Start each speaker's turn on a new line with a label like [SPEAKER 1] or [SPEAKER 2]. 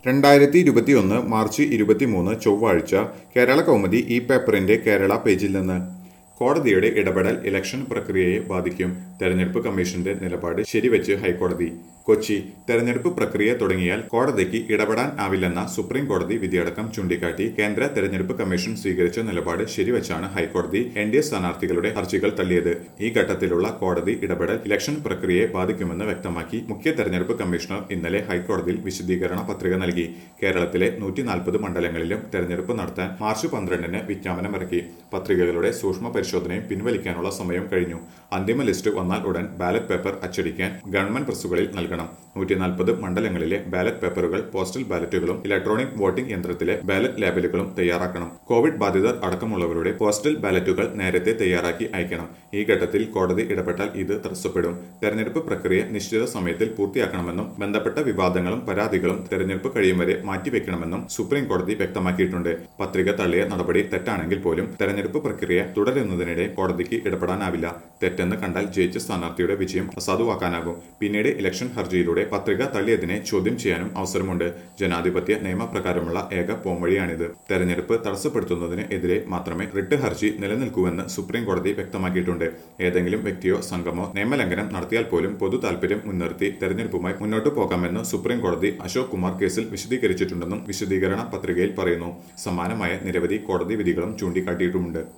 [SPEAKER 1] രണ്ടായിരത്തി ഇരുപത്തിയൊന്ന് മാർച്ച് ഇരുപത്തിമൂന്ന് ചൊവ്വാഴ്ച കേരള കൗമുദി ഈ പേപ്പറിന്റെ കേരള പേജിൽ നിന്ന് കോടതിയുടെ ഇടപെടൽ ഇലക്ഷൻ പ്രക്രിയയെ ബാധിക്കും തെരഞ്ഞെടുപ്പ് കമ്മീഷന്റെ നിലപാട് ശരിവെച്ച് ഹൈക്കോടതി കൊച്ചി തെരഞ്ഞെടുപ്പ് പ്രക്രിയ തുടങ്ങിയാൽ കോടതിക്ക് ഇടപെടാൻ ആവില്ലെന്ന സുപ്രീം കോടതി വിധിയടക്കം ചൂണ്ടിക്കാട്ടി കേന്ദ്ര തെരഞ്ഞെടുപ്പ് കമ്മീഷൻ സ്വീകരിച്ച നിലപാട് ശരിവെച്ചാണ് ഹൈക്കോടതി എൻ ഡി എ സ്ഥാനാർത്ഥികളുടെ ഹർജികൾ തള്ളിയത് ഈ ഘട്ടത്തിലുള്ള കോടതി ഇടപെടൽ ഇലക്ഷൻ പ്രക്രിയയെ ബാധിക്കുമെന്ന് വ്യക്തമാക്കി മുഖ്യ തെരഞ്ഞെടുപ്പ് കമ്മീഷണർ ഇന്നലെ ഹൈക്കോടതിയിൽ വിശദീകരണ പത്രിക നൽകി കേരളത്തിലെ നൂറ്റി നാൽപ്പത് മണ്ഡലങ്ങളിലും തെരഞ്ഞെടുപ്പ് നടത്താൻ മാർച്ച് പന്ത്രണ്ടിന് വിജ്ഞാപനമിറക്കി പത്രികകളുടെ സൂക്ഷ്മ പരിശോധനയും പിൻവലിക്കാനുള്ള സമയം കഴിഞ്ഞു അന്തിമ ലിസ്റ്റ് വന്നാൽ ഉടൻ ബാലറ്റ് പേപ്പർ അച്ചടിക്കാൻ ഗവൺമെന്റ് പ്രസ്സുകളിൽ നൽകണം നൂറ്റി നാൽപ്പത് മണ്ഡലങ്ങളിലെ ബാലറ്റ് പേപ്പറുകൾ പോസ്റ്റൽ ബാലറ്റുകളും ഇലക്ട്രോണിക് വോട്ടിംഗ് യന്ത്രത്തിലെ ബാലറ്റ് ലേബലുകളും തയ്യാറാക്കണം കോവിഡ് ബാധിതർ അടക്കമുള്ളവരുടെ പോസ്റ്റൽ ബാലറ്റുകൾ നേരത്തെ തയ്യാറാക്കി അയക്കണം ഈ ഘട്ടത്തിൽ കോടതി ഇടപെട്ടാൽ ഇത് തടസ്സപ്പെടും തെരഞ്ഞെടുപ്പ് പ്രക്രിയ നിശ്ചിത സമയത്തിൽ പൂർത്തിയാക്കണമെന്നും ബന്ധപ്പെട്ട വിവാദങ്ങളും പരാതികളും തെരഞ്ഞെടുപ്പ് കഴിയും വരെ മാറ്റിവെക്കണമെന്നും സുപ്രീം കോടതി വ്യക്തമാക്കിയിട്ടുണ്ട് പത്രിക തള്ളിയ നടപടി തെറ്റാണെങ്കിൽ പോലും തെരഞ്ഞെടുപ്പ് പ്രക്രിയ തുടരുന്നതിനിടെ കോടതിക്ക് ഇടപെടാനാവില്ല തെറ്റെന്ന് കണ്ടാൽ ജയിച്ച സ്ഥാനാർത്ഥിയുടെ വിജയം അസാധുവാക്കാനാകും പിന്നീട് ഇലക്ഷൻ ഹർജിയിലൂടെ പത്രിക തള്ളിയതിനെ ചോദ്യം ചെയ്യാനും അവസരമുണ്ട് ജനാധിപത്യ നിയമപ്രകാരമുള്ള ഏക പോംവഴിയാണിത് തെരഞ്ഞെടുപ്പ് തടസ്സപ്പെടുത്തുന്നതിന് എതിരെ മാത്രമേ റിട്ട് ഹർജി നിലനിൽക്കൂവെന്ന് സുപ്രീം കോടതി വ്യക്തമാക്കിയിട്ടുണ്ട് ഏതെങ്കിലും വ്യക്തിയോ സംഘമോ നിയമലംഘനം നടത്തിയാൽ പോലും പൊതു താൽപര്യം മുൻനിർത്തി തെരഞ്ഞെടുപ്പുമായി മുന്നോട്ടു പോകാമെന്ന് സുപ്രീം കോടതി അശോക് കുമാർ കേസിൽ വിശദീകരിച്ചിട്ടുണ്ടെന്നും വിശദീകരണ പത്രികയിൽ പറയുന്നു സമാനമായ നിരവധി കോടതി വിധികളും ചൂണ്ടിക്കാട്ടിയിട്ടുമുണ്ട്